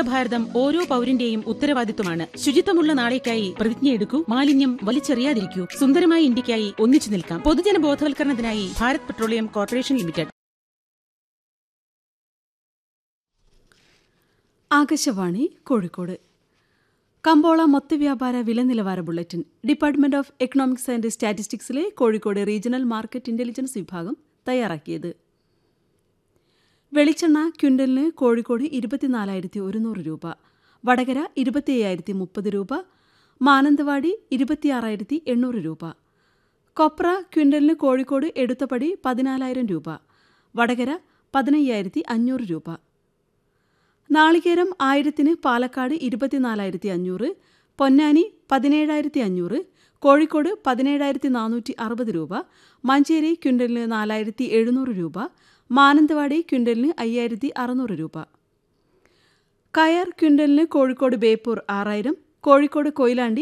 വികസിത ഭാരതം ഓരോ പൗരന്റെയും ഉത്തരവാദിത്വമാണ് ശുചിത്വമുള്ള നാളേക്കായി പ്രതിജ്ഞയെടുക്കൂ മാലിന്യം വലിച്ചെറിയാതിരിക്കൂ സുന്ദരമായ ഇന്ത്യക്കായി ഒന്നിച്ചു നിൽക്കാം പൊതുജന ബോധവൽക്കരണത്തിനായി Bharat petroleum corporation limited Akashvani Kozhikode കമ്പോള മൊത്തവ്യാപാര വില നിലവാര bulletin department of economics and സ്റ്റാറ്റിസ്റ്റിക്സിലെ കോഴിക്കോട് റീജിയണൽ മാർക്കറ്റ് ഇന്റലിജൻസ് വിഭാഗം തയ്യാറാക്കിയത് വെളിച്ചെണ്ണ ക്വിൻ്റലിന് കോഴിക്കോട് ഇരുപത്തിനാലായിരത്തി ഒരുന്നൂറ് രൂപ വടകര ഇരുപത്തി അയ്യായിരത്തി മുപ്പത് രൂപ മാനന്തവാടി ഇരുപത്തിയാറായിരത്തി എണ്ണൂറ് രൂപ കൊപ്ര ക്വിൻ്റലിന് കോഴിക്കോട് എടുത്തപടി പതിനാലായിരം രൂപ വടകര പതിനയ്യായിരത്തി അഞ്ഞൂറ് രൂപ നാളികേരം ആയിരത്തിന് പാലക്കാട് ഇരുപത്തിനാലായിരത്തി അഞ്ഞൂറ് പൊന്നാനി പതിനേഴായിരത്തി അഞ്ഞൂറ് കോഴിക്കോട് പതിനേഴായിരത്തി നാനൂറ്റി അറുപത് രൂപ മഞ്ചേരി ക്വിൻ്റലിന് നാലായിരത്തി എഴുന്നൂറ് രൂപ മാനന്തവാടി ക്വിൻ്റലിന് അയ്യായിരത്തി അറുന്നൂറ് രൂപ കയർ ക്വിൻ്റലിന് കോഴിക്കോട് ബേപ്പൂർ ആറായിരം കോഴിക്കോട് കൊയിലാണ്ടി